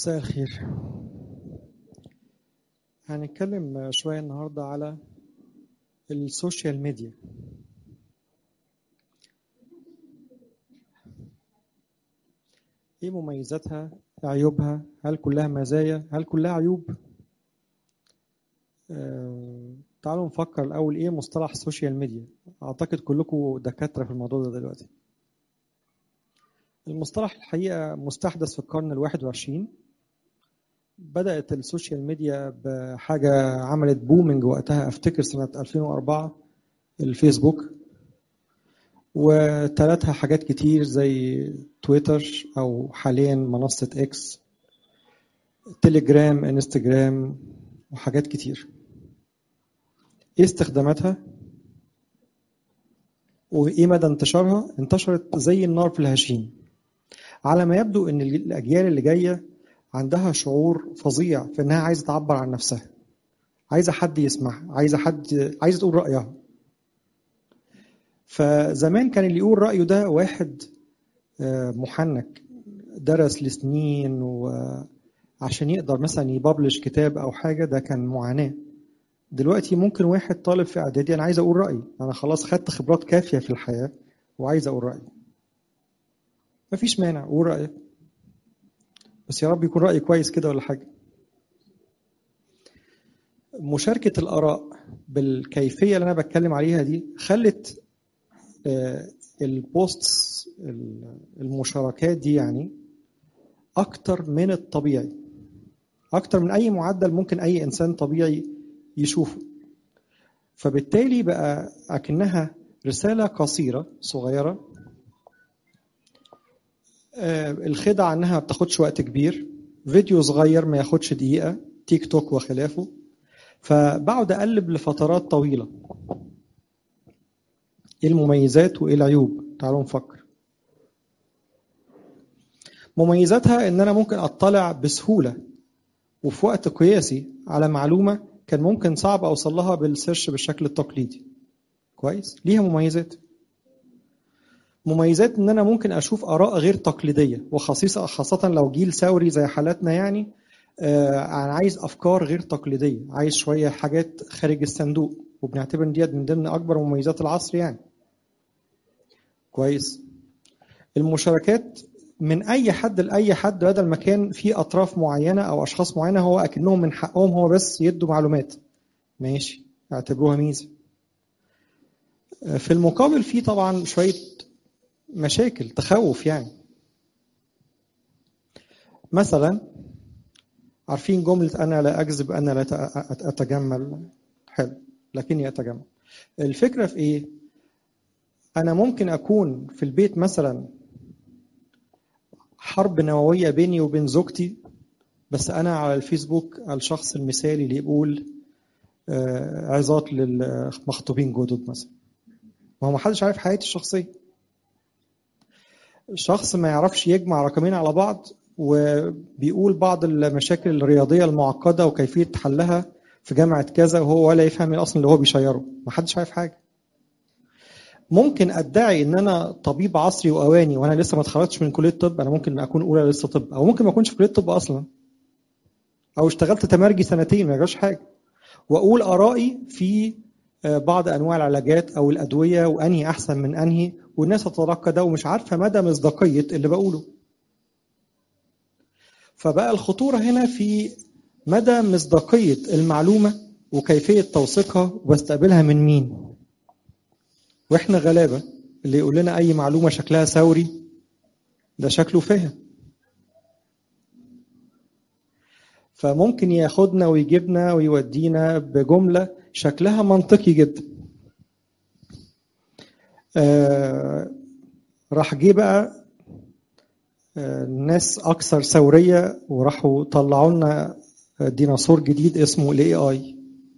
مساء الخير هنتكلم شوية النهاردة على السوشيال ميديا ايه مميزاتها عيوبها هل كلها مزايا هل كلها عيوب آه، تعالوا نفكر الأول ايه مصطلح السوشيال ميديا أعتقد كلكم دكاترة في الموضوع ده دلوقتي المصطلح الحقيقة مستحدث في القرن الواحد وعشرين بدأت السوشيال ميديا بحاجة عملت بومنج وقتها أفتكر سنة 2004 الفيسبوك وتلاتها حاجات كتير زي تويتر أو حاليا منصة إكس تليجرام انستجرام وحاجات كتير ايه استخداماتها وايه مدى انتشارها انتشرت زي النار في الهشيم على ما يبدو ان الاجيال اللي جايه عندها شعور فظيع في انها عايزه تعبر عن نفسها عايزه حد يسمعها عايزه حد عايزه تقول رايها فزمان كان اللي يقول رايه ده واحد محنك درس لسنين وعشان يقدر مثلا يببلش كتاب او حاجه ده كان معاناه دلوقتي ممكن واحد طالب في اعدادي انا عايز اقول رايي انا خلاص خدت خبرات كافيه في الحياه وعايز اقول رايي مفيش مانع قول رايك بس يا رب يكون رايي كويس كده ولا حاجه مشاركه الاراء بالكيفيه اللي انا بتكلم عليها دي خلت البوستس المشاركات دي يعني اكتر من الطبيعي اكتر من اي معدل ممكن اي انسان طبيعي يشوفه فبالتالي بقى اكنها رساله قصيره صغيره الخدعه انها ما بتاخدش وقت كبير فيديو صغير ما ياخدش دقيقه تيك توك وخلافه فبقعد اقلب لفترات طويله ايه المميزات وايه العيوب تعالوا نفكر مميزاتها ان انا ممكن اطلع بسهوله وفي وقت قياسي على معلومه كان ممكن صعب اوصل لها بالسيرش بالشكل التقليدي كويس ليها مميزات مميزات ان انا ممكن اشوف اراء غير تقليديه وخاصه خاصه لو جيل ثوري زي حالاتنا يعني آه انا عايز افكار غير تقليديه عايز شويه حاجات خارج الصندوق وبنعتبر ان ديت من ضمن اكبر مميزات العصر يعني كويس المشاركات من اي حد لاي حد بدل ما كان في اطراف معينه او اشخاص معينه هو اكنهم من حقهم هو بس يدوا معلومات ماشي اعتبروها ميزه في المقابل في طبعا شويه مشاكل تخوف يعني مثلا عارفين جملة أنا لا أكذب أنا لا أتجمل حلو لكني أتجمل الفكرة في إيه؟ أنا ممكن أكون في البيت مثلا حرب نووية بيني وبين زوجتي بس أنا على الفيسبوك الشخص المثالي اللي يقول عظات للمخطوبين جدد مثلا ما هو محدش عارف حياتي الشخصية شخص ما يعرفش يجمع رقمين على بعض وبيقول بعض المشاكل الرياضية المعقدة وكيفية حلها في جامعة كذا وهو ولا يفهم أصلا اللي هو بيشيره ما حدش عارف حاجة ممكن ادعي ان انا طبيب عصري واواني وانا لسه ما اتخرجتش من كليه الطب انا ممكن اكون اولى لسه طب او ممكن ما اكونش في كليه الطب اصلا او اشتغلت تمرجي سنتين ما يجراش حاجه واقول ارائي في بعض انواع العلاجات او الادويه وانهي احسن من انهي والناس تتلقى ده ومش عارفه مدى مصداقيه اللي بقوله فبقى الخطوره هنا في مدى مصداقيه المعلومه وكيفيه توثيقها واستقبلها من مين واحنا غلابه اللي يقول لنا اي معلومه شكلها ثوري ده شكله فهم فممكن ياخدنا ويجيبنا ويودينا بجمله شكلها منطقي جدا آه راح جه بقى آه ناس اكثر ثوريه وراحوا طلعوا لنا ديناصور جديد اسمه الاي اي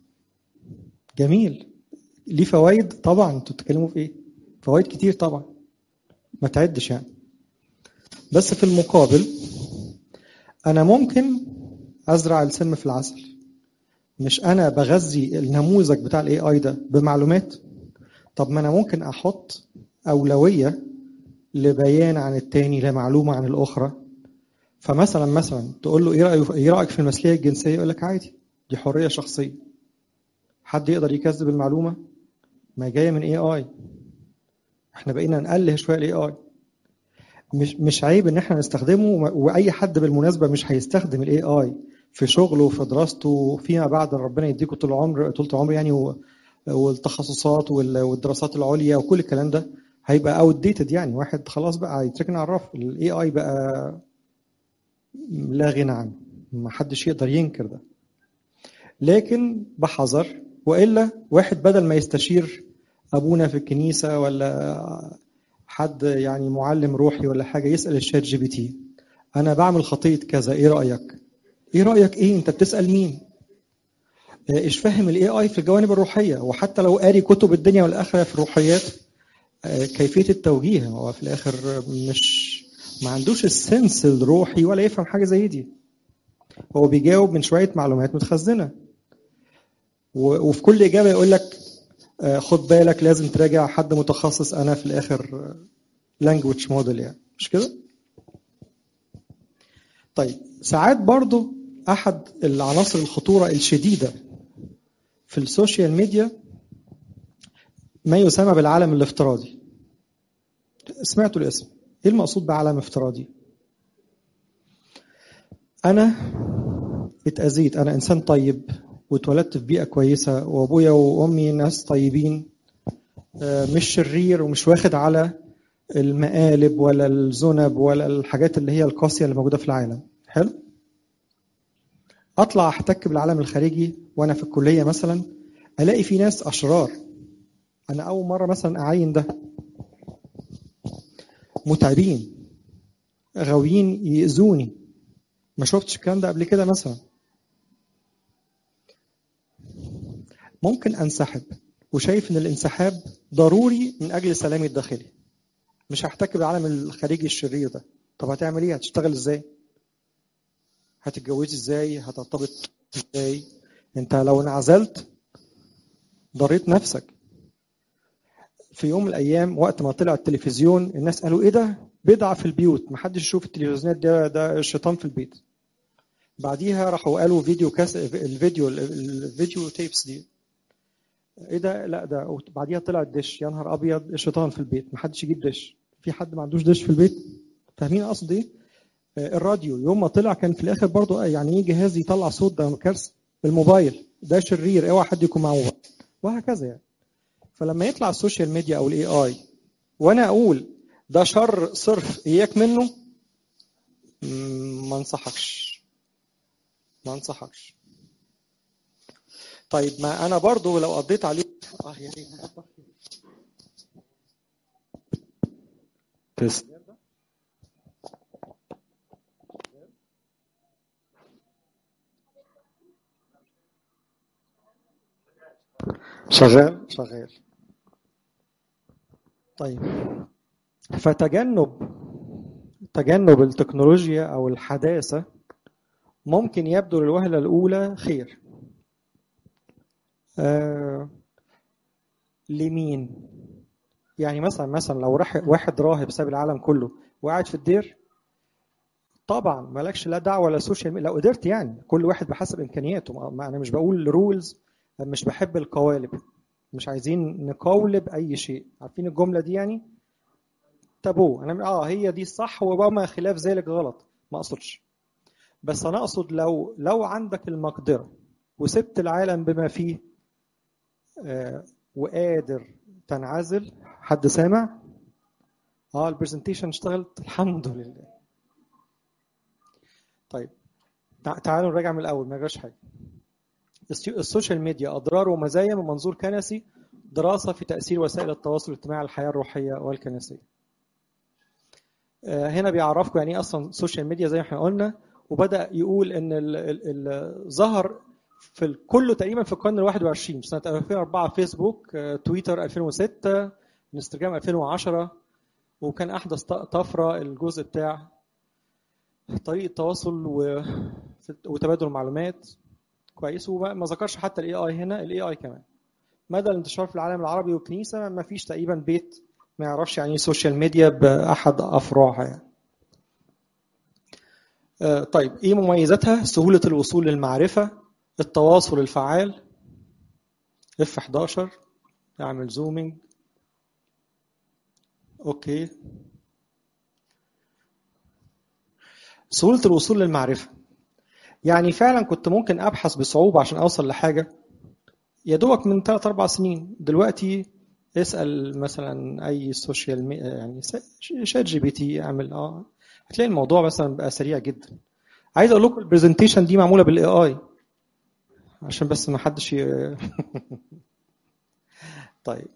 جميل ليه فوائد طبعا انتوا بتتكلموا في ايه فوائد كتير طبعا ما تعدش يعني بس في المقابل انا ممكن ازرع السم في العسل مش انا بغذي النموذج بتاع الاي اي ده بمعلومات طب ما انا ممكن احط اولويه لبيان عن التاني لمعلومه عن الاخرى فمثلا مثلا تقول له ايه رايك ايه رايك في المثليه الجنسيه يقول لك عادي دي حريه شخصيه حد يقدر يكذب المعلومه ما جايه من اي اي احنا بقينا نقله شويه الاي اي مش مش عيب ان احنا نستخدمه واي حد بالمناسبه مش هيستخدم الاي اي في شغله وفي دراسته فيما بعد ربنا يديكم طول العمر طول العمر يعني والتخصصات والدراسات العليا وكل الكلام ده هيبقى اوت ديتد يعني واحد خلاص بقى هيتركن على الرف الاي اي بقى لا غنى عنه ما حدش يقدر ينكر ده لكن بحذر والا واحد بدل ما يستشير ابونا في الكنيسه ولا حد يعني معلم روحي ولا حاجه يسال الشات جي بي تي انا بعمل خطيه كذا ايه رايك ايه رايك ايه انت بتسال مين ايش فاهم الاي اي في الجوانب الروحيه وحتى لو قاري كتب الدنيا والاخره في الروحيات كيفيه التوجيه هو في الاخر مش ما عندوش السنس الروحي ولا يفهم حاجه زي دي هو بيجاوب من شويه معلومات متخزنه وفي كل اجابه يقول لك خد بالك لازم تراجع حد متخصص انا في الاخر لانجوج موديل يعني مش كده طيب ساعات برضو احد العناصر الخطوره الشديده في السوشيال ميديا ما يسمى بالعالم الافتراضي سمعتوا الاسم ايه المقصود بعالم افتراضي انا اتاذيت انا انسان طيب واتولدت في بيئه كويسه وابويا وامي ناس طيبين مش شرير ومش واخد على المقالب ولا الذنب ولا الحاجات اللي هي القاسيه اللي موجوده في العالم حلو اطلع احتك بالعالم الخارجي وانا في الكليه مثلا الاقي في ناس اشرار انا اول مره مثلا اعين ده متعبين غاويين يأذوني ما شفتش الكلام ده قبل كده مثلا ممكن انسحب وشايف ان الانسحاب ضروري من اجل سلامي الداخلي مش هحتك بالعالم الخارجي الشرير ده طب هتعمل ايه هتشتغل ازاي هتتجوزي ازاي هترتبط ازاي انت لو انعزلت ضريت نفسك في يوم من الايام وقت ما طلع التلفزيون الناس قالوا ايه ده بدعه في البيوت محدش يشوف التلفزيونات ده ده الشيطان في البيت بعديها راحوا قالوا فيديو كاس الفيديو الفيديو تيبس دي ايه ده لا ده بعديها طلع الدش يا نهار ابيض الشيطان في البيت محدش يجيب دش في حد ما عندوش دش في البيت فاهمين قصد ايه الراديو يوم ما طلع كان في الاخر برضه يعني ايه جهاز يطلع صوت ده كارثه الموبايل ده شرير اوعى حد يكون معاه موبايل وهكذا يعني فلما يطلع السوشيال ميديا او الاي اي وانا اقول ده شر صرف اياك منه ما انصحكش ما انصحكش طيب ما انا برضو لو قضيت عليه اه يا ريت تست شغال شغال طيب فتجنب تجنب التكنولوجيا او الحداثه ممكن يبدو للوهله الاولى خير آه لمين يعني مثلا مثلا لو راح واحد راهب ساب العالم كله وقاعد في الدير طبعا مالكش لا دعوه ولا سوشيال ميديا لو قدرت يعني كل واحد بحسب امكانياته ما انا مش بقول رولز مش بحب القوالب مش عايزين نقولب اي شيء عارفين الجمله دي يعني تابو انا اه هي دي الصح وما خلاف ذلك غلط ما اقصدش بس انا اقصد لو لو عندك المقدره وسبت العالم بما فيه آه وقادر تنعزل حد سامع اه البرزنتيشن اشتغلت الحمد لله طيب تعالوا نراجع من الاول ما جاش حاجه السوشيال ميديا اضرار ومزايا من منظور كنسي دراسه في تاثير وسائل التواصل الاجتماعي على الحياه الروحيه والكنسيه هنا بيعرفكم يعني ايه اصلا السوشيال ميديا زي ما احنا قلنا وبدا يقول ان ظهر في كله تقريبا في القرن ال 21 في سنه 2004 فيسبوك تويتر 2006 انستجرام 2010 وكان احدث طفره الجزء بتاع طريقه التواصل وتبادل المعلومات كويس وما ذكرش حتى الاي اي هنا الاي اي كمان مدى الانتشار في العالم العربي والكنيسه ما فيش تقريبا بيت ما يعرفش يعني ايه سوشيال ميديا باحد افرعها يعني. آه، طيب ايه مميزاتها سهولة الوصول للمعرفة التواصل الفعال اف 11 اعمل زومينج اوكي سهولة الوصول للمعرفة يعني فعلا كنت ممكن ابحث بصعوبة عشان اوصل لحاجة يا دوبك من 3 4 سنين دلوقتي اسال مثلا اي سوشيال مي... يعني شات جي بي تي اعمل اه هتلاقي الموضوع مثلا بقى سريع جدا عايز اقول لكم البرزنتيشن دي معموله بالاي اي عشان بس ما حدش ي... طيب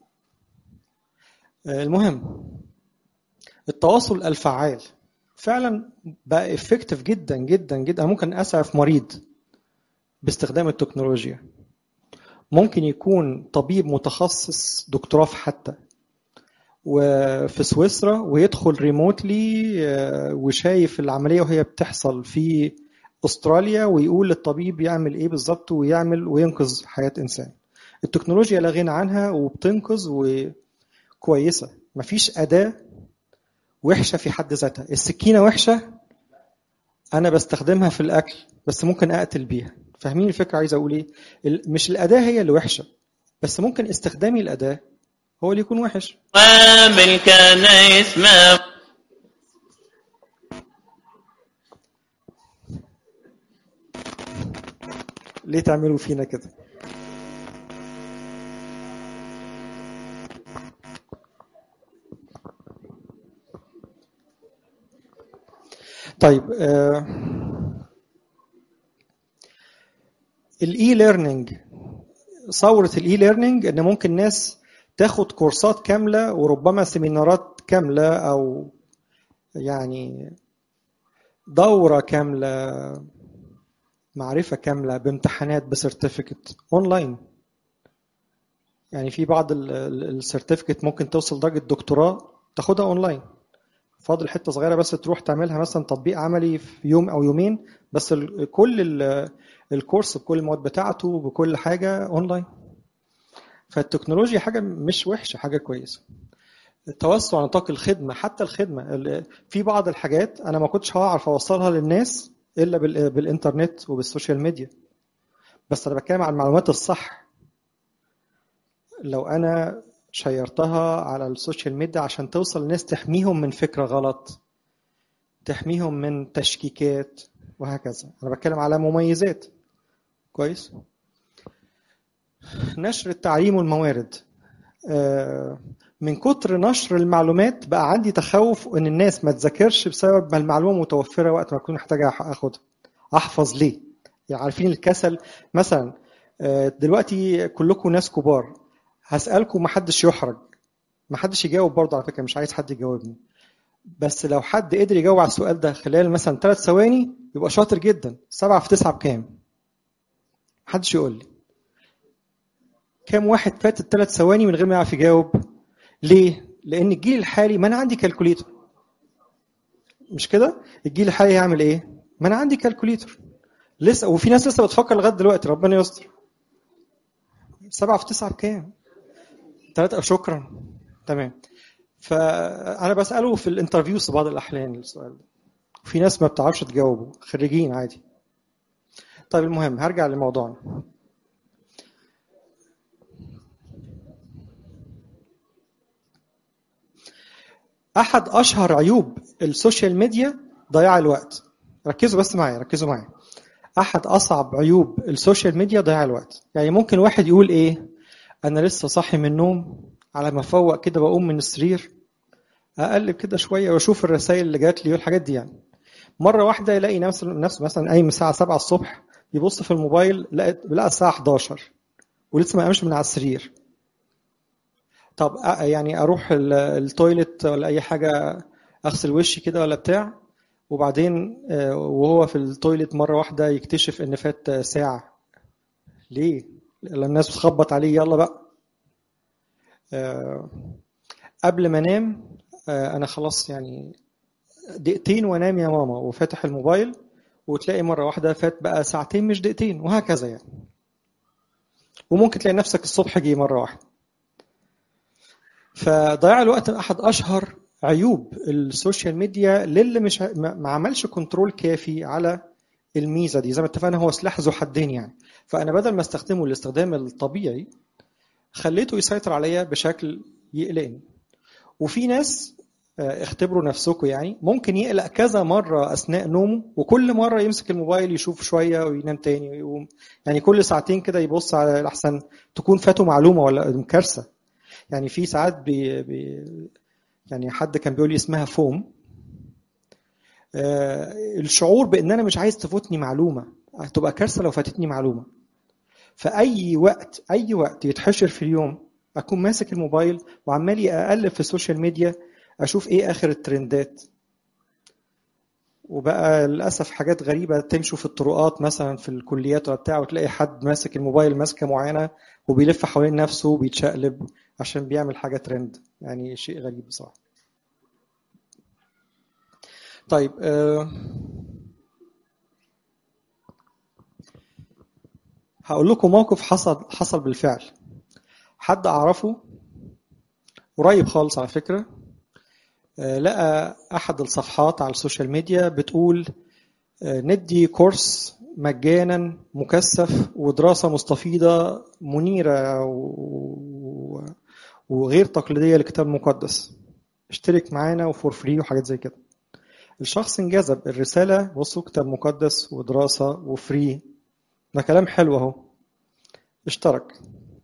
المهم التواصل الفعال فعلا بقى افكتيف جدا جدا جدا ممكن اسعف مريض باستخدام التكنولوجيا ممكن يكون طبيب متخصص دكتوراه في حتى وفي سويسرا ويدخل ريموتلي وشايف العمليه وهي بتحصل في استراليا ويقول للطبيب يعمل ايه بالظبط ويعمل وينقذ حياه انسان التكنولوجيا لا غنى عنها وبتنقذ وكويسه مفيش اداه وحشه في حد ذاتها السكينه وحشه انا بستخدمها في الاكل بس ممكن اقتل بيها فاهمين الفكره عايز اقول ايه مش الاداه هي اللي وحشه بس ممكن استخدامي الاداه هو اللي يكون وحش قابل كان اسمه ليه تعملوا فينا كده طيب الاي ليرنينج ثوره الاي ليرنينج ان ممكن ناس تاخد كورسات كامله وربما سيمينارات كامله او يعني دوره كامله معرفه كامله بامتحانات بسيرتيفيكت اونلاين يعني في بعض السيرتيفيكت ممكن توصل لدرجه دكتوراه تاخدها اونلاين فاضل حته صغيره بس تروح تعملها مثلا تطبيق عملي في يوم او يومين بس كل الكورس بكل المواد بتاعته بكل حاجه اونلاين فالتكنولوجيا حاجه مش وحشه حاجه كويسه التوسع نطاق الخدمه حتى الخدمه في بعض الحاجات انا ما كنتش هعرف اوصلها للناس الا بالانترنت وبالسوشيال ميديا بس انا بتكلم عن المعلومات الصح لو انا شيرتها على السوشيال ميديا عشان توصل للناس تحميهم من فكره غلط تحميهم من تشكيكات وهكذا انا بتكلم على مميزات كويس نشر التعليم والموارد من كتر نشر المعلومات بقى عندي تخوف ان الناس ما تذاكرش بسبب ما المعلومه متوفره وقت ما اكون محتاجه اخدها احفظ ليه يعني عارفين الكسل مثلا دلوقتي كلكم ناس كبار هسالكم ما حدش يحرج ما حدش يجاوب برضه على فكره مش عايز حد يجاوبني بس لو حد قدر يجاوب على السؤال ده خلال مثلا ثلاث ثواني يبقى شاطر جدا سبعة في تسعة بكام؟ محدش يقول لي كام واحد فات الثلاث ثواني من غير ما يعرف يجاوب ليه؟ لأن الجيل الحالي ما أنا عندي كالكوليتر مش كده؟ الجيل الحالي هيعمل إيه؟ ما أنا عندي كالكوليتر لسه وفي ناس لسه بتفكر لغاية دلوقتي ربنا يستر سبعة في تسعة بكام؟ ثلاثة شكرا تمام فأنا بسأله في الانترفيوز في بعض الأحيان السؤال ده في ناس ما بتعرفش تجاوبه خريجين عادي طيب المهم هرجع لموضوعنا احد اشهر عيوب السوشيال ميديا ضياع الوقت ركزوا بس معايا ركزوا معايا احد اصعب عيوب السوشيال ميديا ضياع الوقت يعني ممكن واحد يقول ايه انا لسه صاحي من النوم على ما افوق كده بقوم من السرير اقلب كده شويه واشوف الرسائل اللي جات لي والحاجات دي يعني مره واحده يلاقي نفسه نفسه مثلا قايم الساعه 7 الصبح يبص في الموبايل لقى لقى الساعه 11 ولسه ما قامش من على السرير طب يعني اروح التويلت ولا اي حاجه اغسل وشي كده ولا بتاع وبعدين وهو في التويلت مره واحده يكتشف ان فات ساعه ليه لما الناس بتخبط عليه يلا بقى قبل ما انام انا خلاص يعني دقيقتين وانام يا ماما وفاتح الموبايل وتلاقي مره واحده فات بقى ساعتين مش دقيقتين وهكذا يعني وممكن تلاقي نفسك الصبح جه مره واحده فضياع الوقت احد اشهر عيوب السوشيال ميديا للي مش ع- ما ما عملش كنترول كافي على الميزه دي زي ما اتفقنا هو سلاح ذو حدين يعني فانا بدل ما استخدمه الاستخدام الطبيعي خليته يسيطر عليا بشكل يقلقني وفي ناس آه، اختبروا نفسكم يعني ممكن يقلق كذا مرة أثناء نومه وكل مرة يمسك الموبايل يشوف شوية وينام تاني ويقوم يعني كل ساعتين كده يبص على الأحسن تكون فاته معلومة ولا كارثة يعني في ساعات بي بي يعني حد كان بيقول لي اسمها فوم آه، الشعور بان انا مش عايز تفوتني معلومه هتبقى كارثه لو فاتتني معلومه فاي وقت اي وقت يتحشر في اليوم اكون ماسك الموبايل وعمال اقلب في السوشيال ميديا اشوف ايه اخر الترندات وبقى للاسف حاجات غريبه تمشوا في الطرقات مثلا في الكليات ولا بتاع وتلاقي حد ماسك الموبايل ماسكه معينه وبيلف حوالين نفسه وبيتشقلب عشان بيعمل حاجه ترند يعني شيء غريب بصراحه طيب آه، هقول لكم موقف حصل حصل بالفعل حد اعرفه قريب خالص على فكره آه، لقى احد الصفحات على السوشيال ميديا بتقول آه، ندي كورس مجانا مكثف ودراسه مستفيضه منيره و- وغير تقليديه للكتاب المقدس اشترك معانا وفور فري وحاجات زي كده الشخص انجذب الرسالة بصوا كتاب مقدس ودراسة وفري ده كلام حلو اهو اشترك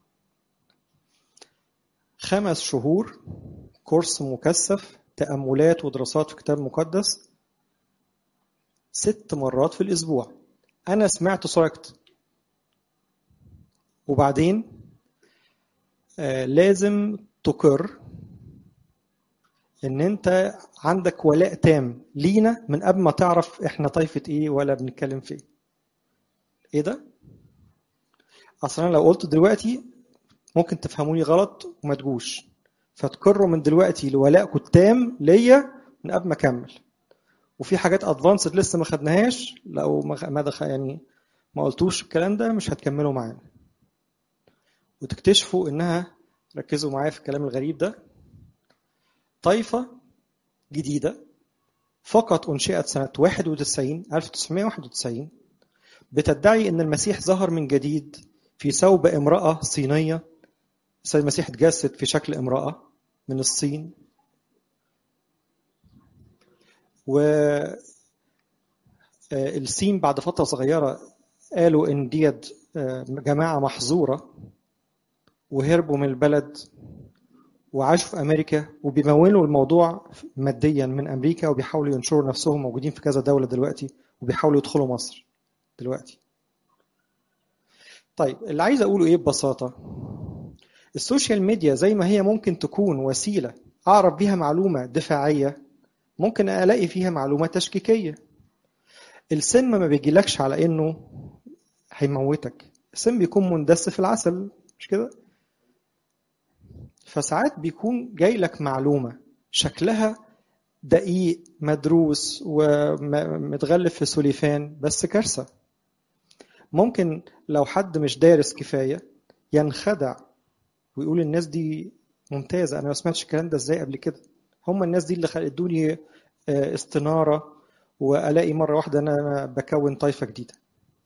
خمس شهور كورس مكثف تأملات ودراسات في كتاب مقدس ست مرات في الأسبوع أنا سمعت صعقت وبعدين آه لازم تقر ان انت عندك ولاء تام لينا من قبل ما تعرف احنا طائفة ايه ولا بنتكلم في ايه ايه ده اصلا لو قلت دلوقتي ممكن تفهموني غلط وما تجوش فتقروا من دلوقتي لولائكم التام ليا من قبل ما اكمل وفي حاجات ادفانسد لسه ما خدناهاش لو ما ما دخل يعني ما قلتوش الكلام ده مش هتكملوا معانا وتكتشفوا انها ركزوا معايا في الكلام الغريب ده طائفة جديدة فقط أنشئت سنة 91 1991 بتدعي أن المسيح ظهر من جديد في ثوب امرأة صينية السيد المسيح اتجسد في شكل امرأة من الصين و آه، الصين بعد فترة صغيرة قالوا إن ديت آه، جماعة محظورة وهربوا من البلد وعاشوا في امريكا وبيمولوا الموضوع ماديا من امريكا وبيحاولوا ينشروا نفسهم موجودين في كذا دوله دلوقتي وبيحاولوا يدخلوا مصر دلوقتي. طيب اللي عايز اقوله ايه ببساطه؟ السوشيال ميديا زي ما هي ممكن تكون وسيله اعرف بيها معلومه دفاعيه ممكن الاقي فيها معلومه تشكيكيه. السم ما بيجيلكش على انه هيموتك، السم بيكون مندس في العسل مش كده؟ فساعات بيكون جاي لك معلومة شكلها دقيق مدروس ومتغلف في سوليفان بس كارثة ممكن لو حد مش دارس كفاية ينخدع ويقول الناس دي ممتازة أنا ما سمعتش الكلام ده إزاي قبل كده هم الناس دي اللي خل- ادوني آه، استنارة وألاقي مرة واحدة أنا بكون طائفة جديدة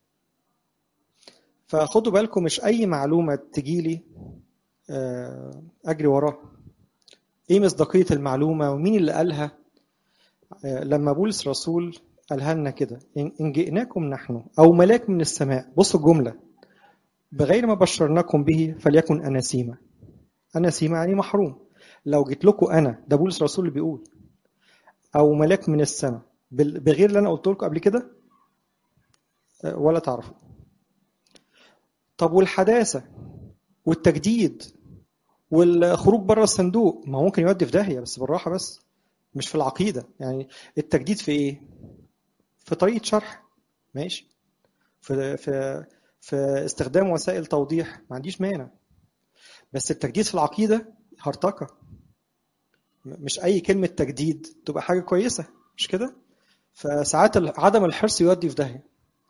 فخدوا بالكم مش أي معلومة تجيلي آه، اجري وراها ايه مصداقيه المعلومه ومين اللي قالها آه، لما بولس رسول قالها لنا كده ان إن جئناكم نحن او ملاك من السماء بصوا الجمله بغير ما بشرناكم به فليكن اناسيما اناسيما يعني محروم لو جيت لكم انا ده بولس رسول اللي بيقول او ملاك من السماء بال- بغير اللي انا قلت لكم قبل كده آه، ولا تعرفوا طب والحداثه والتجديد والخروج بره الصندوق ما هو ممكن يودي في داهيه بس بالراحه بس مش في العقيده يعني التجديد في ايه؟ في طريقه شرح ماشي في في في استخدام وسائل توضيح ما عنديش مانع بس التجديد في العقيده هرطقه م- مش اي كلمه تجديد تبقى حاجه كويسه مش كده؟ فساعات ال- عدم الحرص يودي في داهيه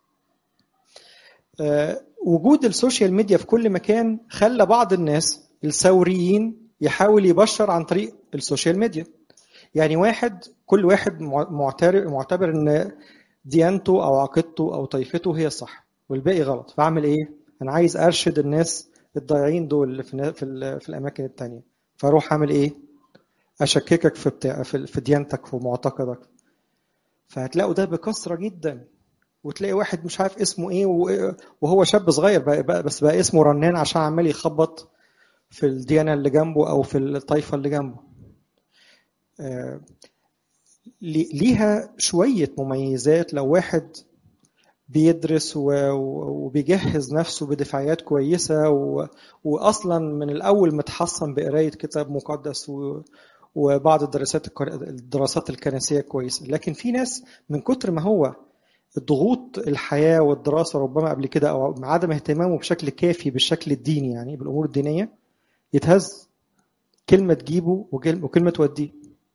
آه، وجود السوشيال ميديا في كل مكان خلى بعض الناس الثوريين يحاول يبشر عن طريق السوشيال ميديا يعني واحد كل واحد مع- معتبر معتبر ان ديانته او عقيدته او طائفته هي الصح والباقي غلط فاعمل ايه انا عايز ارشد الناس الضايعين دول اللي في في, ال- في الاماكن التانية فاروح اعمل ايه اشككك في بتاع في في ديانتك ومعتقدك فهتلاقوا ده بكثره جدا وتلاقي واحد مش عارف اسمه ايه و- وهو شاب صغير بقى بقى بس بقى اسمه رنان عشان عمال يخبط في الديانه اللي جنبه او في الطائفه اللي جنبه آه، لي- ليها شويه مميزات لو واحد بيدرس و- و- وبيجهز نفسه بدفاعيات كويسه و- واصلا من الاول متحصن بقرايه كتاب مقدس و- وبعض الدراسات الكر- الدراسات الكنسيه كويسه لكن في ناس من كتر ما هو ضغوط الحياه والدراسه ربما قبل كده او عدم اهتمامه بشكل كافي بالشكل الديني يعني بالامور الدينيه يتهز كلمه تجيبه وكل- وكلمه توديه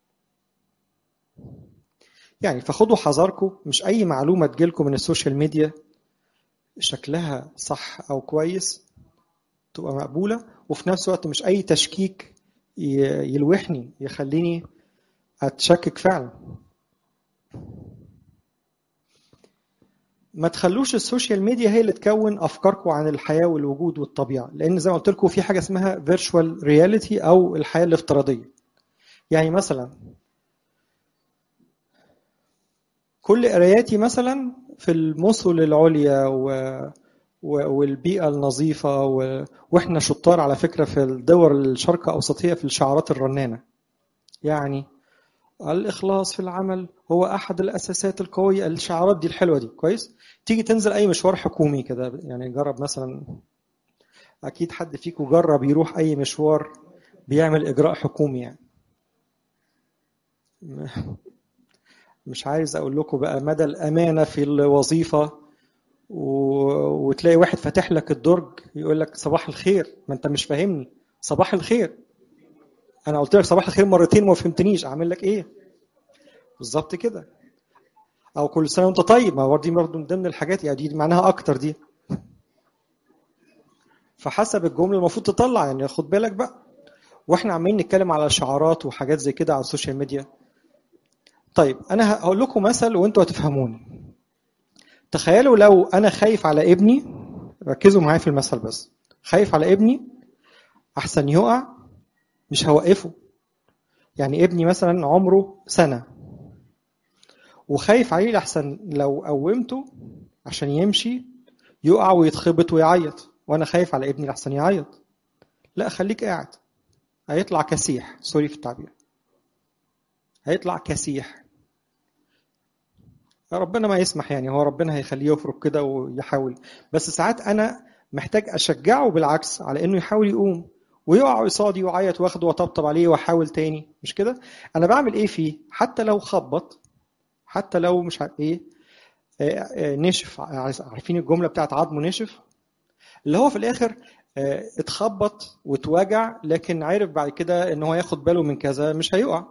يعني فخدوا حذركم مش اي معلومه تجيلكم من السوشيال ميديا شكلها صح او كويس تبقى مقبوله وفي نفس الوقت مش اي تشكيك ي- يلوحني يخليني اتشكك فعلا ما تخلوش السوشيال ميديا هي اللي تكون افكاركم عن الحياه والوجود والطبيعه لان زي ما قلت لكم في حاجه اسمها فيرتشوال رياليتي او الحياه الافتراضيه يعني مثلا كل قراياتي مثلا في المثل العليا و... و... والبيئة النظيفة و... واحنا شطار على فكرة في الدول الشرق أوسطية في الشعارات الرنانة يعني الإخلاص في العمل هو أحد الأساسات القوية الشعارات دي الحلوة دي كويس تيجي تنزل أي مشوار حكومي كده يعني جرب مثلا أكيد حد فيكم جرب يروح أي مشوار بيعمل إجراء حكومي يعني مش عايز اقول لكم بقى مدى الامانه في الوظيفه و... وتلاقي واحد فاتح لك الدرج يقول لك صباح الخير ما انت مش فاهمني صباح الخير انا قلت لك صباح الخير مرتين وما فهمتنيش اعمل لك ايه بالظبط كده او كل سنه وانت طيب ما هو دي برضه من ضمن الحاجات يعني دي معناها اكتر دي فحسب الجمله المفروض تطلع يعني خد بالك بقى واحنا عمالين نتكلم على شعارات وحاجات زي كده على السوشيال ميديا طيب انا هقول لكم مثل وانتوا هتفهموني تخيلوا لو انا خايف على ابني ركزوا معايا في المثل بس خايف على ابني احسن يقع مش هوقفه يعني ابني مثلا عمره سنه وخايف عليه لحسن لو قومته عشان يمشي يقع ويتخبط ويعيط وانا خايف على ابني لحسن يعيط لا خليك قاعد هيطلع كسيح سوري في التعبير هيطلع كسيح ربنا ما يسمح يعني هو ربنا هيخليه يفرق كده ويحاول بس ساعات انا محتاج اشجعه بالعكس على انه يحاول يقوم ويقع قصادي ويعيط واخده واطبطب عليه واحاول تاني مش كده انا بعمل ايه فيه حتى لو خبط حتى لو مش عارف ايه آه، آه، نشف عارفين الجمله بتاعت عظمه نشف اللي هو في الاخر آه، اتخبط واتوجع لكن عرف بعد كده ان هو ياخد باله من كذا مش هيقع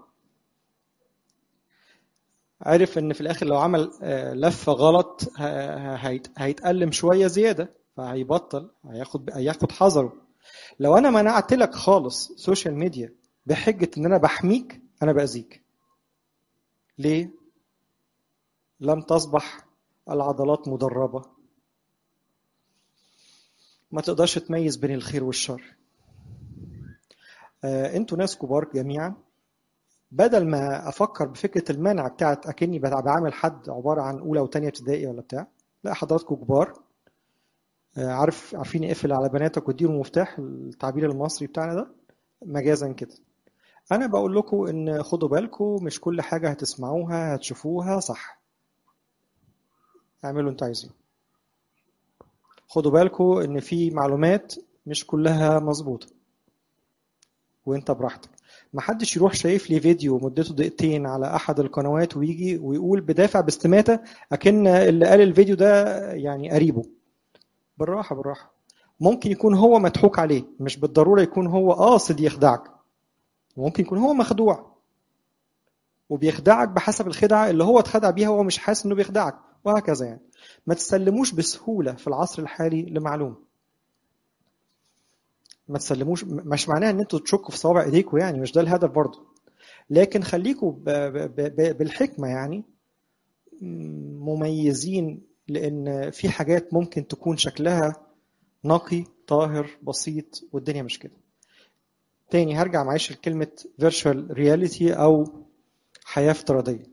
عرف ان في الاخر لو عمل آه، لفه غلط ه- ه- هيت- هيتألم شويه زياده فهيبطل هياخد هياخد حذره لو انا منعت لك خالص سوشيال ميديا بحجه ان انا بحميك انا باذيك ليه لم تصبح العضلات مدربه ما تقدرش تميز بين الخير والشر آه، انتوا ناس كبار جميعا بدل ما افكر بفكره المنع بتاعت اكني بتع- بعامل حد عباره عن اولى وثانيه ابتدائي ولا بتاع لا حضراتكم كبار آه، عارف عارفين اقفل على بناتك واديهم مفتاح التعبير المصري بتاعنا ده مجازا كده انا بقول لكم ان خدوا بالكم مش كل حاجه هتسمعوها هتشوفوها صح اعملوا انتوا عايزين خدوا بالكم ان في معلومات مش كلها مظبوطه وانت براحتك محدش يروح شايف لي فيديو مدته دقيقتين على احد القنوات ويجي ويقول بدافع باستماتة اكن اللي قال الفيديو ده يعني قريبه بالراحة بالراحة ممكن يكون هو مضحوك عليه مش بالضرورة يكون هو قاصد يخدعك ممكن يكون هو مخدوع وبيخدعك بحسب الخدعة اللي هو اتخدع بيها وهو مش حاسس انه بيخدعك وهكذا يعني ما تسلموش بسهولة في العصر الحالي لمعلومة ما تسلموش مش معناها ان انتوا تشكوا في صوابع ايديكم يعني مش ده الهدف برضه لكن خليكوا ب- ب- ب- بالحكمه يعني مميزين لان في حاجات ممكن تكون شكلها نقي طاهر بسيط والدنيا مش كده تاني هرجع معلش لكلمة virtual reality أو حياة افتراضية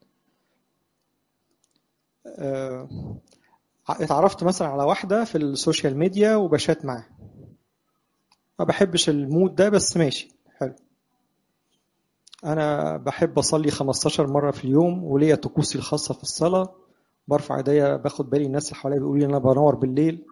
آه، اتعرفت مثلا على واحدة في السوشيال ميديا وبشات معاها ما بحبش المود ده بس ماشي حلو أنا بحب أصلي 15 مرة في اليوم وليا طقوسي الخاصة في الصلاة برفع ايديا باخد بالي الناس اللي حواليا بيقولوا لي أنا بنور بالليل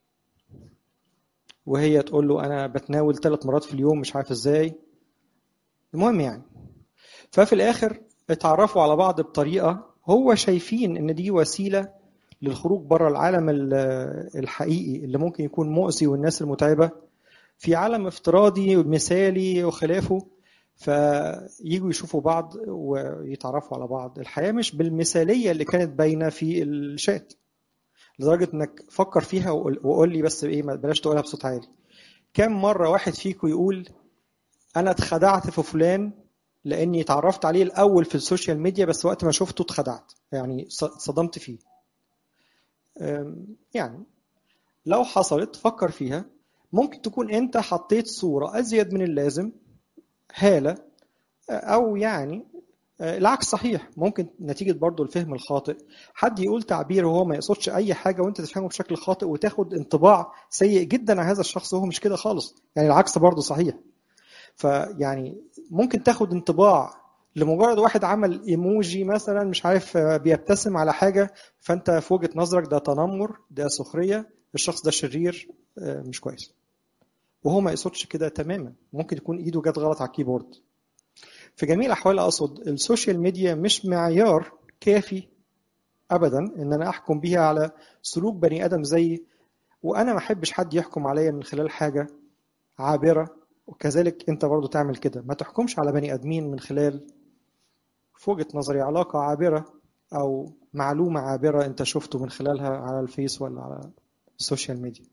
وهي تقول له انا بتناول ثلاث مرات في اليوم مش عارف ازاي المهم يعني ففي الاخر اتعرفوا على بعض بطريقه هو شايفين ان دي وسيله للخروج بره العالم ال- الحقيقي اللي ممكن يكون مؤذي والناس المتعبه في عالم افتراضي مثالي وخلافه فييجوا يشوفوا بعض ويتعرفوا على بعض الحياه مش بالمثاليه اللي كانت باينه في الشات لدرجه انك فكر فيها وقول وقول لي بس ايه ما بلاش تقولها بصوت عالي كم مره واحد فيكم يقول انا اتخدعت في فلان لاني اتعرفت عليه الاول في السوشيال ميديا بس وقت ما شفته اتخدعت يعني ص- صدمت فيه أم، يعني لو حصلت فكر فيها ممكن تكون انت حطيت صورة ازيد من اللازم هالة او يعني آه، العكس صحيح ممكن نتيجة برضو الفهم الخاطئ حد يقول تعبير وهو ما يقصدش أي حاجة وأنت تفهمه بشكل خاطئ وتاخد انطباع سيء جدا عن هذا الشخص وهو مش كده خالص يعني العكس برضو صحيح فيعني ممكن تاخد انطباع لمجرد واحد عمل ايموجي مثلا مش عارف آه، بيبتسم على حاجة فأنت في وجهة نظرك ده تنمر ده سخرية الشخص ده شرير آه، مش كويس وهو ما يقصدش كده تماما ممكن يكون ايده جت غلط على الكيبورد في جميع الاحوال اقصد السوشيال ميديا مش معيار كافي ابدا ان انا احكم بيها على سلوك بني ادم زيي وانا ما احبش حد يحكم عليا من خلال حاجه عابره وكذلك انت برضو تعمل كده ما تحكمش على بني ادمين من خلال في وجهه نظري علاقه عابره او معلومه عابره انت شفته من خلالها على الفيس ولا على السوشيال ميديا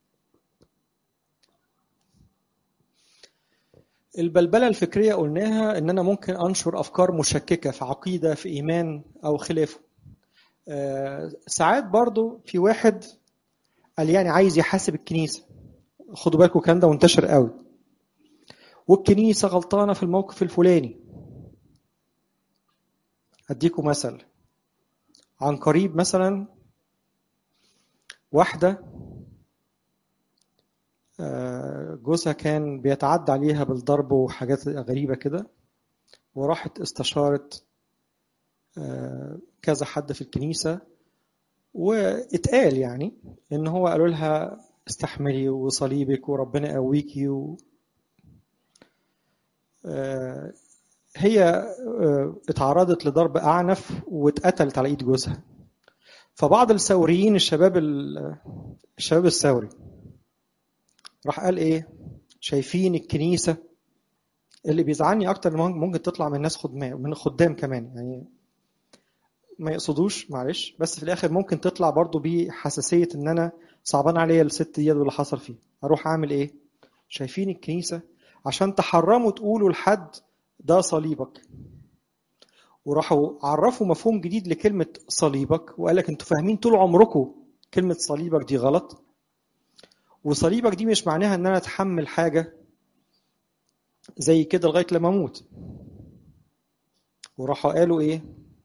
البلبلة الفكرية قلناها إن أنا ممكن أنشر أفكار مشككة في عقيدة في إيمان أو خلافه. آه، ساعات برضو في واحد قال يعني عايز يحاسب الكنيسة. خدوا بالكم الكلام ده منتشر قوي. والكنيسة غلطانة في الموقف الفلاني. أديكم مثل. عن قريب مثلا واحدة آه، جوزها كان بيتعدى عليها بالضرب وحاجات غريبة كده وراحت استشارت آه، كذا حد في الكنيسة واتقال يعني ان هو قالوا لها استحملي وصليبك وربنا يقويكي و... آه، هي آه، اتعرضت لضرب اعنف واتقتلت على ايد جوزها فبعض الثوريين الشباب ال- الشباب الثوري راح قال ايه شايفين الكنيسه اللي بيزعلني اكتر إن ممكن تطلع من ناس خدام من خدام كمان يعني ما يقصدوش معلش بس في الاخر ممكن تطلع برضو بحساسيه ان انا صعبان عليا الست دي واللي حصل فيه اروح اعمل ايه شايفين الكنيسه عشان تحرموا تقولوا لحد ده صليبك وراحوا عرفوا مفهوم جديد لكلمه صليبك وقال لك انتوا فاهمين طول عمركم كلمه صليبك دي غلط وصليبك دي مش معناها ان انا اتحمل حاجه زي كده لغايه لما اموت وراحوا قالوا ايه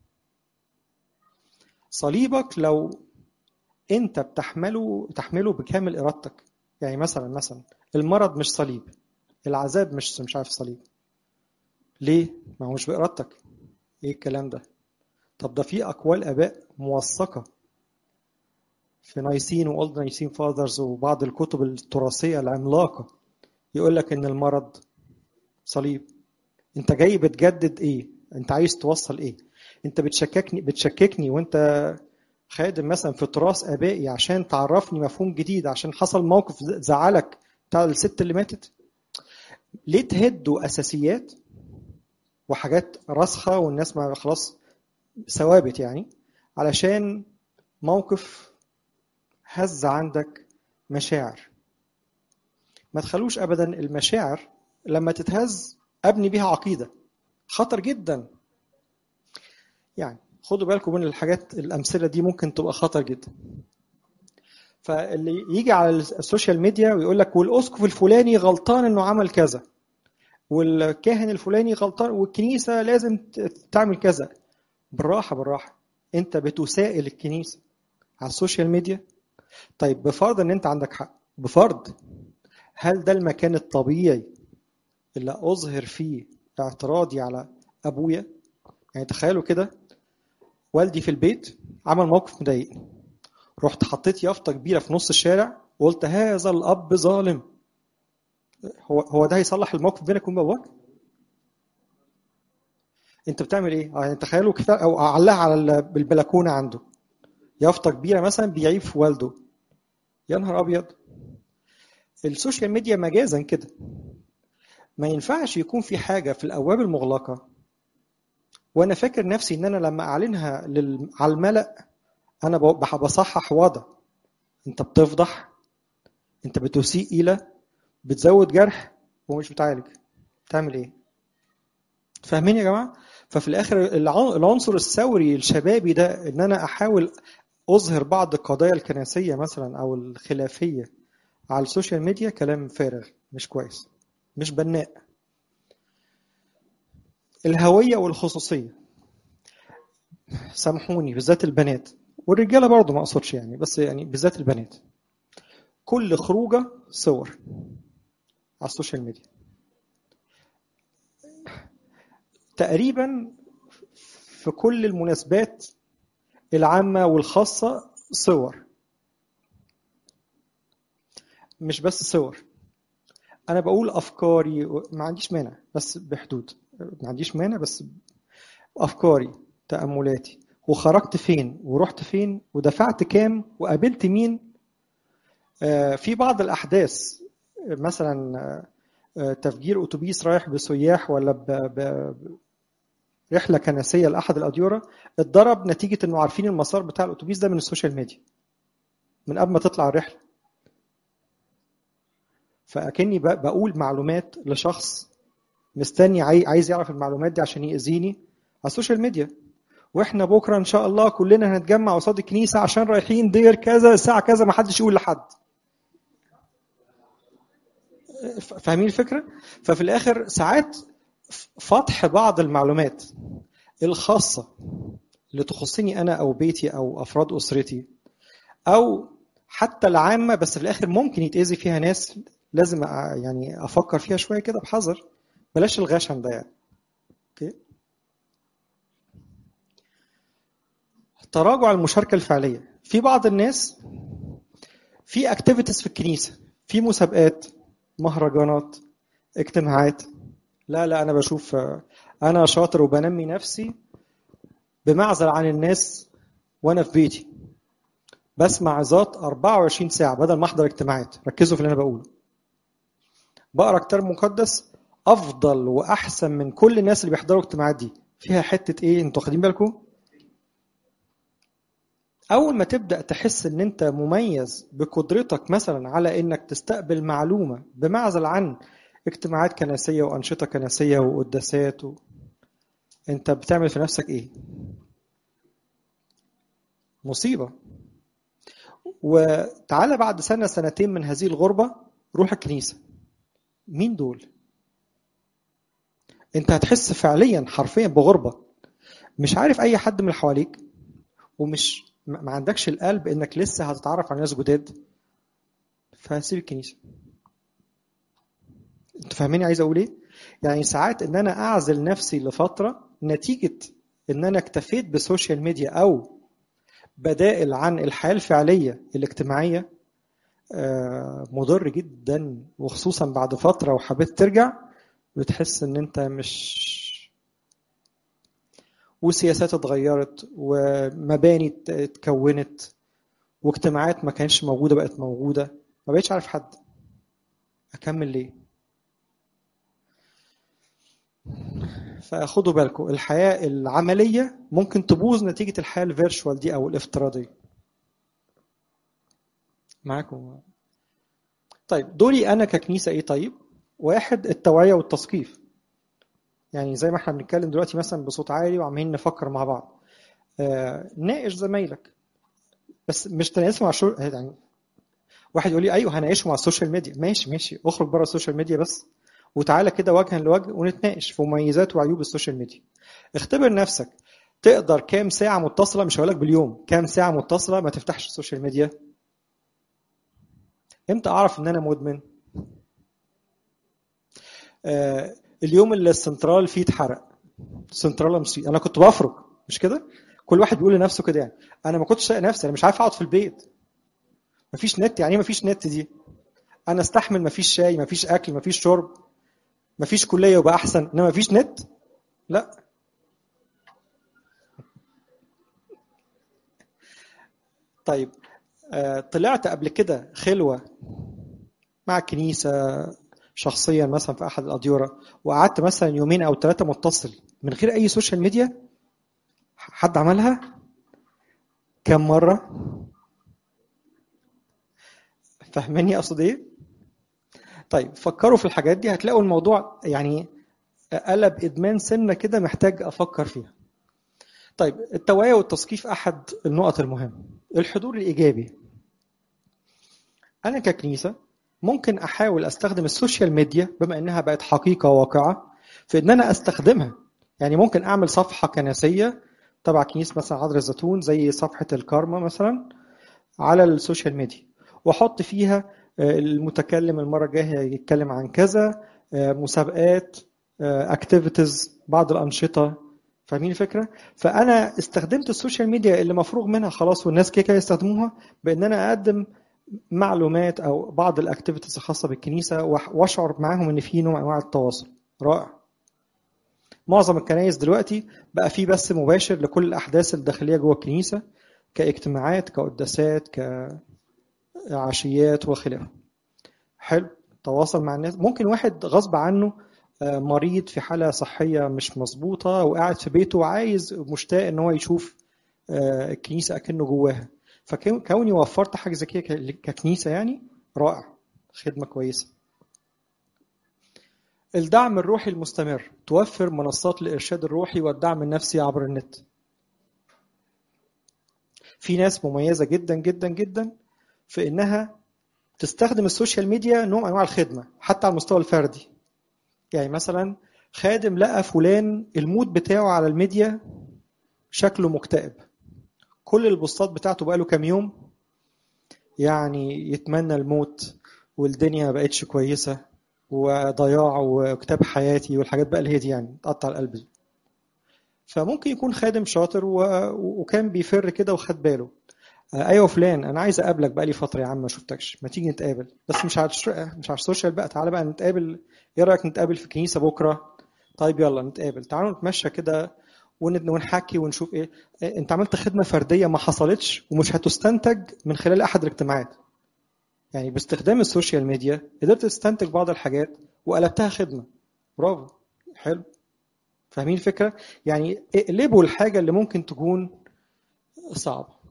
صليبك لو انت بتحمله تحمله بكامل ارادتك يعني مثلا مثلا المرض مش صليب العذاب مش مش عارف صليب ليه ما هو مش بارادتك ايه الكلام ده طب ده في اقوال اباء موثقه في نايسين واولد نايسين فاذرز وبعض الكتب التراثيه العملاقه يقول لك ان المرض صليب انت جاي بتجدد ايه انت عايز توصل ايه انت بتشككني بتشككني وانت خادم مثلا في تراث ابائي عشان تعرفني مفهوم جديد عشان حصل موقف زعلك بتاع الست اللي ماتت ليه تهدوا اساسيات وحاجات راسخه والناس ما خلاص ثوابت يعني علشان موقف هز عندك مشاعر ما تخلوش ابدا المشاعر لما تتهز ابني بيها عقيده خطر جدا يعني خدوا بالكم من الحاجات الامثله دي ممكن تبقى خطر جدا فاللي يجي على السوشيال ميديا ويقول لك والاسقف الفلاني غلطان انه عمل كذا والكاهن الفلاني غلطان والكنيسه لازم تعمل كذا بالراحه بالراحه انت بتسائل الكنيسه على السوشيال ميديا طيب بفرض ان انت عندك حق بفرض هل ده المكان الطبيعي اللي اظهر فيه اعتراضي على ابويا يعني تخيلوا كده والدي في البيت عمل موقف مضايقني رحت حطيت يافطه كبيره في نص الشارع وقلت هذا الاب ظالم هو هو ده هيصلح الموقف بينك وبين باباك انت بتعمل ايه يعني تخيلوا كده او علقها على البلكونه عنده يافطه كبيره مثلا بيعيب في والده يا نهار ابيض السوشيال ميديا مجازا كده ما ينفعش يكون في حاجه في الابواب المغلقه وانا فاكر نفسي ان انا لما اعلنها لل... على الملا انا بصحح وضع انت بتفضح انت بتسيء الى بتزود جرح ومش بتعالج بتعمل ايه فاهمين يا جماعه ففي الاخر العنصر الثوري الشبابي ده ان انا احاول اظهر بعض القضايا الكنسيه مثلا او الخلافيه على السوشيال ميديا كلام فارغ مش كويس مش بناء الهويه والخصوصيه سامحوني بالذات البنات والرجاله برضه ما اقصدش يعني بس يعني بالذات البنات كل خروجه صور على السوشيال ميديا تقريبا في كل المناسبات العامة والخاصة صور مش بس صور أنا بقول أفكاري ما عنديش مانع بس بحدود ما عنديش مانع بس أفكاري تأملاتي وخرجت فين ورحت فين ودفعت كام وقابلت مين في بعض الأحداث مثلا تفجير أتوبيس رايح بسياح ولا ب... ب... رحلة كنسية لأحد الأديرة اتضرب نتيجة إنه عارفين المسار بتاع الأتوبيس ده من السوشيال ميديا من قبل ما تطلع الرحلة فأكني بقول معلومات لشخص مستني عايز يعرف المعلومات دي عشان يأذيني على السوشيال ميديا واحنا بكره ان شاء الله كلنا هنتجمع قصاد الكنيسه عشان رايحين دير كذا الساعه كذا ما حدش يقول لحد فاهمين الفكره ففي الاخر ساعات فتح بعض المعلومات الخاصه اللي تخصني انا او بيتي او افراد اسرتي او حتى العامه بس في الاخر ممكن يتاذي فيها ناس لازم يعني افكر فيها شويه كده بحذر بلاش الغشم ده يعني اوكي تراجع المشاركه الفعليه في بعض الناس في اكتيفيتيز في الكنيسه في مسابقات مهرجانات اجتماعات لا لا انا بشوف انا شاطر وبنمي نفسي بمعزل عن الناس وانا في بيتي بسمع عظات 24 ساعه بدل ما احضر اجتماعات ركزوا في اللي انا بقوله بقرا كتاب مقدس افضل واحسن من كل الناس اللي بيحضروا اجتماعات دي فيها حته ايه انتوا واخدين بالكم اول ما تبدا تحس ان انت مميز بقدرتك مثلا على انك تستقبل معلومه بمعزل عن اجتماعات كنسيه وانشطه كنسيه وقداسات و... انت بتعمل في نفسك ايه مصيبه وتعالى بعد سنه سنتين من هذه الغربه روح الكنيسه مين دول انت هتحس فعليا حرفيا بغربه مش عارف اي حد من اللي حواليك ومش ما عندكش القلب انك لسه هتتعرف على ناس جداد فسيب الكنيسه انتوا فاهمين عايز اقول ايه يعني ساعات ان انا اعزل نفسي لفتره نتيجه ان انا اكتفيت بالسوشيال ميديا او بدائل عن الحياه الفعليه الاجتماعيه مضر جدا وخصوصا بعد فتره وحبيت ترجع بتحس ان انت مش وسياسات اتغيرت ومباني اتكونت واجتماعات ما كانش موجوده بقت موجوده ما بقتش عارف حد اكمل ليه فخدوا بالكم الحياه العمليه ممكن تبوظ نتيجه الحياه الفيرشوال دي او الافتراضيه معاكم طيب دوري انا ككنيسه ايه طيب واحد التوعيه والتثقيف يعني زي ما احنا بنتكلم دلوقتي مثلا بصوت عالي وعمالين نفكر مع بعض آه، ناقش زمايلك بس مش تناقشهم على شو يعني واحد يقول لي ايوه هناقشهم على السوشيال ميديا ماشي ماشي اخرج بره السوشيال ميديا بس وتعالى كده وجها لوجه ونتناقش في مميزات وعيوب السوشيال ميديا اختبر نفسك تقدر كام ساعة متصلة مش هقولك باليوم كام ساعة متصلة ما تفتحش السوشيال ميديا امتى اعرف ان انا مدمن آه اليوم اللي السنترال فيه اتحرق سنترال مصري انا كنت بفرج مش كده كل واحد بيقول لنفسه كده يعني انا ما كنتش طايق نفسي انا مش عارف اقعد في البيت مفيش نت يعني ايه مفيش نت دي انا استحمل مفيش شاي مفيش اكل مفيش شرب مفيش كليه يبقى احسن انما مفيش نت لا طيب آه، طلعت قبل كده خلوه مع الكنيسه شخصيا مثلا في احد الاديره وقعدت مثلا يومين او ثلاثه متصل من غير اي سوشيال ميديا حد عملها كم مره فاهماني اقصد ايه طيب فكروا في الحاجات دي هتلاقوا الموضوع يعني قلب ادمان سنه كده محتاج افكر فيها طيب التوعيه والتثقيف احد النقط المهمه الحضور الايجابي انا ككنيسه ممكن احاول استخدم السوشيال ميديا بما انها بقت حقيقه واقعه في ان انا استخدمها يعني ممكن اعمل صفحه كنسيه تبع كنيسه مثلا عذراء الزيتون زي صفحه الكارما مثلا على السوشيال ميديا واحط فيها المتكلم المره الجايه يتكلم عن كذا مسابقات اكتيفيتيز بعض الانشطه فاهمين الفكره فانا استخدمت السوشيال ميديا اللي مفروغ منها خلاص والناس كده يستخدموها بان انا اقدم معلومات او بعض الاكتيفيتيز الخاصه بالكنيسه واشعر معاهم ان في نوع من انواع التواصل رائع معظم الكنائس دلوقتي بقى في بث مباشر لكل الاحداث الداخليه جوه الكنيسه كاجتماعات كقداسات كعشيات وخلافه حلو تواصل مع الناس ممكن واحد غصب عنه مريض في حاله صحيه مش مظبوطه وقاعد في بيته وعايز مشتاق ان هو يشوف الكنيسه اكنه جواها فكوني وفرت حاجه زي كده ككنيسه يعني رائع خدمه كويسه الدعم الروحي المستمر توفر منصات الارشاد الروحي والدعم النفسي عبر النت في ناس مميزه جدا جدا جدا في انها تستخدم السوشيال ميديا نوع من انواع الخدمه حتى على المستوى الفردي يعني مثلا خادم لقى فلان المود بتاعه على الميديا شكله مكتئب كل البوستات بتاعته بقاله كام يوم يعني يتمنى الموت والدنيا ما بقتش كويسه وضياع وكتاب حياتي والحاجات بقى اللي هي دي يعني تقطع القلب دي فممكن يكون خادم شاطر و... وكان بيفر كده وخد باله ايوه فلان انا عايز اقابلك بقى لي فتره يا عم ما شفتكش ما تيجي نتقابل بس مش على مش على السوشيال بقى تعالى بقى نتقابل ايه رايك نتقابل في الكنيسه بكره طيب يلا نتقابل تعالوا نتمشى كده ونحكي ونشوف ايه انت عملت خدمه فرديه ما حصلتش ومش هتستنتج من خلال احد الاجتماعات يعني باستخدام السوشيال ميديا قدرت تستنتج بعض الحاجات وقلبتها خدمه برافو حلو فاهمين الفكره يعني اقلبوا الحاجه اللي ممكن تكون صعبه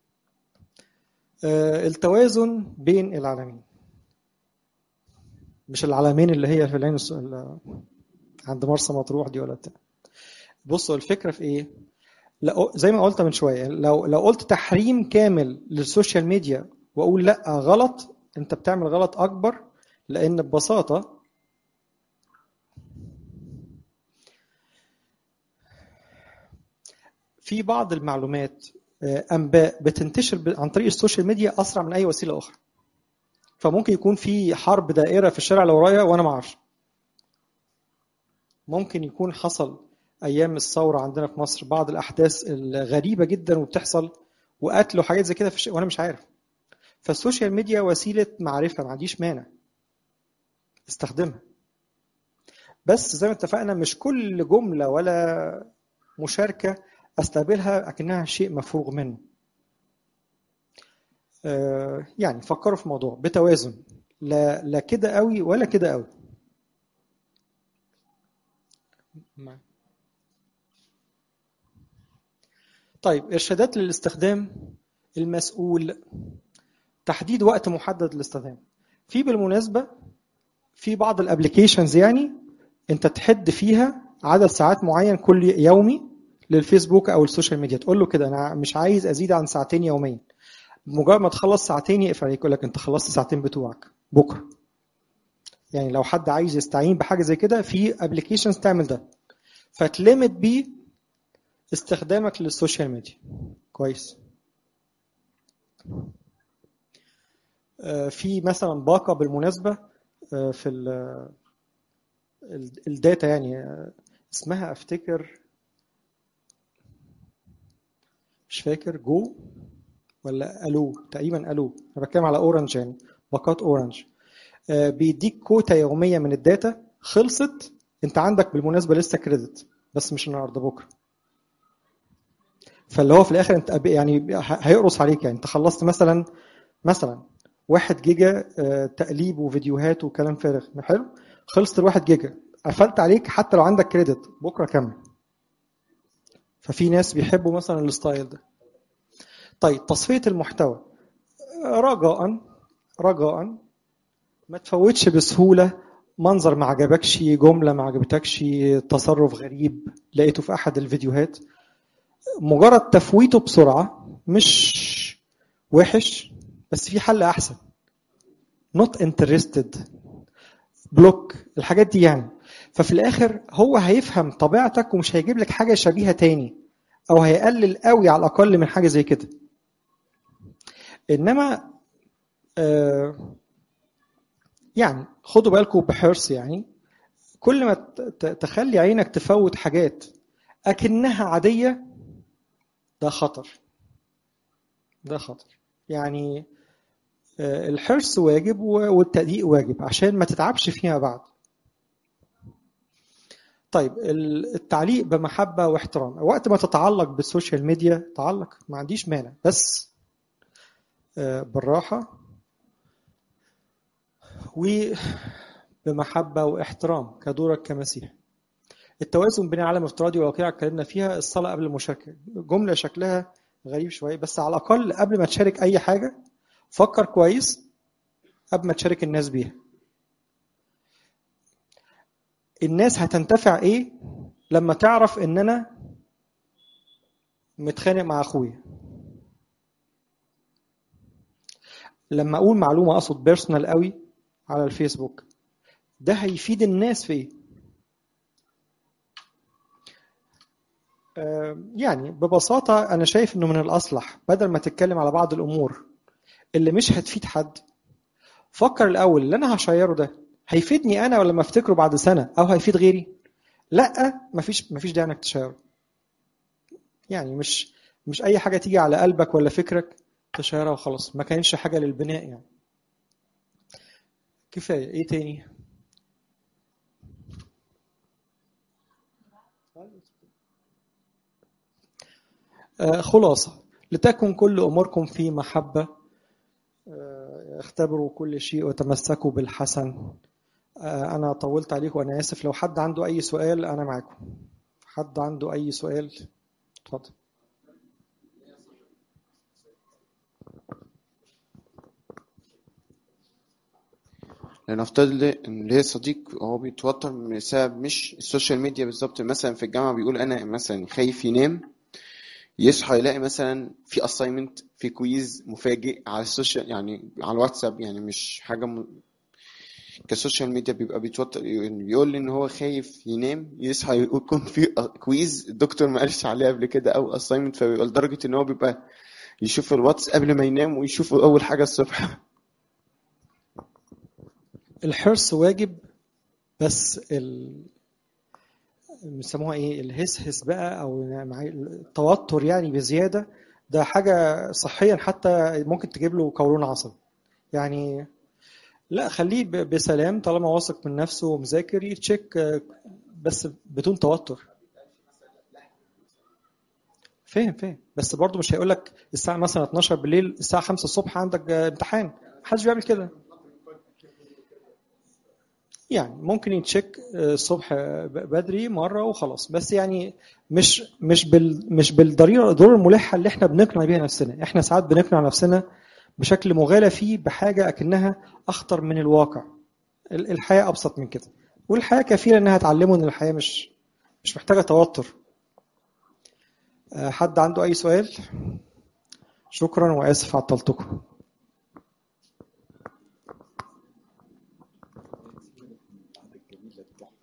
التوازن بين العالمين مش العالمين اللي هي في العين عند مرسى مطروح دي ولا بتاع بصوا الفكره في ايه لو زي ما قلت من شويه لو لو قلت تحريم كامل للسوشيال ميديا واقول لا غلط انت بتعمل غلط اكبر لان ببساطه في بعض المعلومات انباء بتنتشر عن طريق السوشيال ميديا اسرع من اي وسيله اخرى فممكن يكون في حرب دائره في الشارع اللي ورايا وانا ما اعرفش ممكن يكون حصل ايام الثوره عندنا في مصر بعض الاحداث الغريبه جدا وبتحصل وقتل وحاجات زي كده في الش... وانا مش عارف فالسوشيال ميديا وسيله معرفه ما عنديش مانع استخدمها بس زي ما اتفقنا مش كل جمله ولا مشاركه استقبلها اكنها شيء مفروغ منه آه يعني فكروا في الموضوع بتوازن لا لا كده قوي ولا كده قوي طيب ارشادات للاستخدام المسؤول تحديد وقت محدد للاستخدام في بالمناسبه في بعض الابلكيشنز يعني انت تحد فيها عدد ساعات معين كل يومي للفيسبوك او السوشيال ميديا تقول له كده انا مش عايز ازيد عن ساعتين يوميا مجرد ما تخلص ساعتين يقفل عليك يقول لك انت خلصت ساعتين بتوعك بكره يعني لو حد عايز يستعين بحاجه زي كده في ابلكيشنز تعمل ده فتلمت بيه استخدامك للسوشيال ميديا كويس آه، في مثلا باقه بالمناسبه آه، في ال- ال- الداتا يعني آه، اسمها افتكر مش فاكر جو ولا الو تقريبا الو انا بتكلم على اورنج يعني باقات اورنج آه، بيديك كوتا يوميه من الداتا خلصت انت عندك بالمناسبه لسه كريدت بس مش النهارده بكره فاللي هو في الاخر انت أب- يعني ه- هيقرص عليك يعني انت خلصت مثلا مثلا واحد جيجا آه، تقليب وفيديوهات وكلام فارغ حلو خلصت الواحد جيجا قفلت عليك حتى لو عندك كريدت بكره كمل ففي ناس بيحبوا مثلا الستايل ده طيب تصفيه المحتوى رجاء رجاء ما تفوتش بسهوله منظر ما عجبكش جمله ما عجبتكش تصرف غريب لقيته في احد الفيديوهات مجرد تفويته بسرعه مش وحش بس في حل احسن not interested بلوك الحاجات دي يعني ففي الاخر هو هيفهم طبيعتك ومش هيجيب لك حاجه شبيهه تاني او هيقلل قوي على الاقل من حاجه زي كده انما آه يعني خدوا بالكم بحرص يعني كل ما ت- ت- تخلي عينك تفوت حاجات اكنها عاديه ده خطر ده خطر يعني آه، الحرص واجب و- والتدقيق واجب عشان ما تتعبش فيما بعد طيب ال- التعليق بمحبة واحترام وقت ما تتعلق بالسوشيال ميديا تعلق ما عنديش مانع بس آه، بالراحة وبمحبة واحترام كدورك كمسيح التوازن بين العالم الافتراضي والواقع اتكلمنا فيها الصلاة قبل المشاركة جملة شكلها غريب شوية بس على الأقل قبل ما تشارك أي حاجة فكر كويس قبل ما تشارك الناس بيها الناس هتنتفع ايه لما تعرف ان انا متخانق مع اخويا لما اقول معلومه اقصد بيرسونال قوي على الفيسبوك ده هيفيد الناس في ايه آه، يعني ببساطه انا شايف انه من الاصلح بدل ما تتكلم على بعض الامور اللي مش هتفيد حد فكر الاول اللي انا هشيره ده هيفيدني انا ولا ما افتكره بعد سنه او هيفيد غيري لا مفيش مفيش داعي انك تشيره يعني مش مش اي حاجه تيجي على قلبك ولا فكرك تشيرها وخلاص ما كانش حاجه للبناء يعني كفايه ايه تاني آه خلاصه لتكن كل اموركم في محبه آه، اختبروا كل شيء وتمسكوا بالحسن آه، انا طولت عليكم وانا اسف لو حد عنده اي سؤال انا معاكم حد عنده اي سؤال اتفضل لنفترض لي- ان ليه صديق هو بيتوتر من سبب مش السوشيال ميديا بالظبط مثلا في الجامعه بيقول انا مثلا خايف ينام يصحى يلاقي مثلا في اساينمنت في كويز مفاجئ على السوشيال يعني على الواتساب يعني مش حاجه م... كسوشيال ميديا بيبقى بيتوتر بيقول لي ان هو خايف ينام يصحى يكون في كويز الدكتور ما قالش عليه قبل كده او اساينمنت فبيبقى لدرجه ان هو بيبقى يشوف الواتس قبل ما ينام ويشوفه اول حاجه الصبح الحرص واجب بس ال بيسموها ايه الهسهس بقى او مع- التوتر يعني بزياده ده حاجه صحيا حتى ممكن تجيب له قولون عصبي يعني لا خليه ب- بسلام طالما واثق من نفسه ومذاكر يتشيك آه، بس بدون توتر فاهم فاهم بس برضه مش هيقول لك الساعه مثلا 12 بالليل الساعه 5 الصبح عندك آه، امتحان محدش بيعمل كده يعني ممكن يتشيك آه، الصبح آه، ب- بدري مره وخلاص بس يعني مش مش بال مش بالضريره الضروره الملحه اللي احنا بنقنع بيها نفسنا احنا ساعات بنقنع نفسنا بشكل مغالى فيه بحاجه اكنها اخطر من الواقع ال- الحياه ابسط من كده والحياه كفيله انها تعلمه ان الحياه مش مش محتاجة توتر آه، حد عنده أي سؤال شكرا وآسف عطلتكم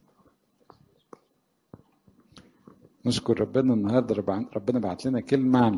نشكر ربنا النهارده ربنا بعت لنا كلمه عن